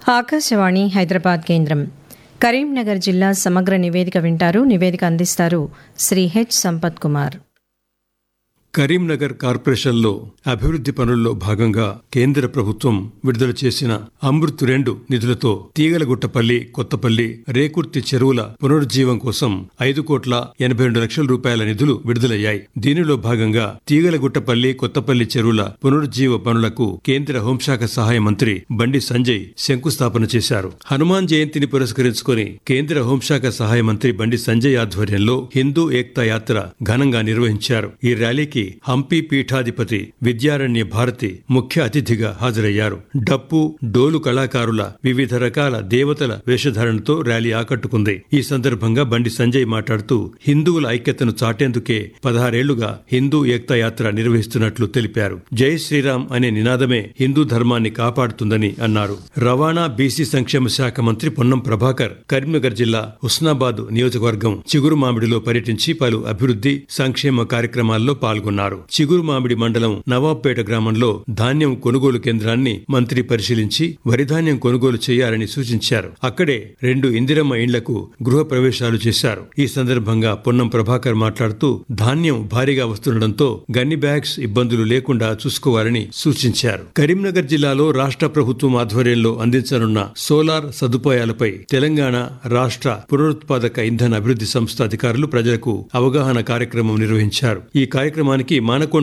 ఆకాశవాణి హైదరాబాద్ కేంద్రం కరీంనగర్ జిల్లా సమగ్ర నివేదిక వింటారు నివేదిక అందిస్తారు శ్రీ హెచ్ సంపత్ కుమార్ కరీంనగర్ కార్పొరేషన్లో అభివృద్ధి పనుల్లో భాగంగా కేంద్ర ప్రభుత్వం విడుదల చేసిన అమృత్ రెండు నిధులతో తీగలగుట్టపల్లి కొత్తపల్లి రేకుర్తి చెరువుల పునరుజ్జీవం కోసం ఐదు కోట్ల ఎనభై రెండు లక్షల రూపాయల నిధులు విడుదలయ్యాయి దీనిలో భాగంగా తీగలగుట్టపల్లి కొత్తపల్లి చెరువుల పునరుజ్జీవ పనులకు కేంద్ర హోంశాఖ సహాయ మంత్రి బండి సంజయ్ శంకుస్థాపన చేశారు హనుమాన్ జయంతిని పురస్కరించుకుని కేంద్ర హోంశాఖ సహాయ మంత్రి బండి సంజయ్ ఆధ్వర్యంలో హిందూ ఏక్తా యాత్ర ఘనంగా నిర్వహించారు ఈ ర్యాలీకి హంపి పీఠాధిపతి విద్యారణ్య భారతి ముఖ్య అతిథిగా హాజరయ్యారు డప్పు డోలు కళాకారుల వివిధ రకాల దేవతల వేషధారణతో ర్యాలీ ఆకట్టుకుంది ఈ సందర్భంగా బండి సంజయ్ మాట్లాడుతూ హిందువుల ఐక్యతను చాటేందుకే పదహారేళ్లుగా హిందూ ఏక్తా యాత్ర నిర్వహిస్తున్నట్లు తెలిపారు జై శ్రీరామ్ అనే నినాదమే హిందూ ధర్మాన్ని కాపాడుతుందని అన్నారు రవాణా బీసీ సంక్షేమ శాఖ మంత్రి పొన్నం ప్రభాకర్ కరీంనగర్ జిల్లా హుస్నాబాద్ నియోజకవర్గం చిగురు మామిడిలో పర్యటించి పలు అభివృద్ధి సంక్షేమ కార్యక్రమాల్లో పాల్గొన్నారు చిగురు మామిడి మండలం నవాబ్పేట గ్రామంలో ధాన్యం కొనుగోలు కేంద్రాన్ని మంత్రి పరిశీలించి వరి ధాన్యం కొనుగోలు చేయాలని సూచించారు అక్కడే రెండు ఇందిరమ్మ ఇండ్లకు గృహ ప్రవేశాలు చేశారు ఈ సందర్భంగా పొన్నం ప్రభాకర్ మాట్లాడుతూ ధాన్యం భారీగా వస్తుండటంతో గన్ని బ్యాగ్స్ ఇబ్బందులు లేకుండా చూసుకోవాలని సూచించారు కరీంనగర్ జిల్లాలో రాష్ట్ర ప్రభుత్వం ఆధ్వర్యంలో అందించనున్న సోలార్ సదుపాయాలపై తెలంగాణ రాష్ట్ర పునరుత్పాదక ఇంధన అభివృద్ధి సంస్థ అధికారులు ప్రజలకు అవగాహన కార్యక్రమం నిర్వహించారు ఈ కార్యక్రమానికి మానకొండ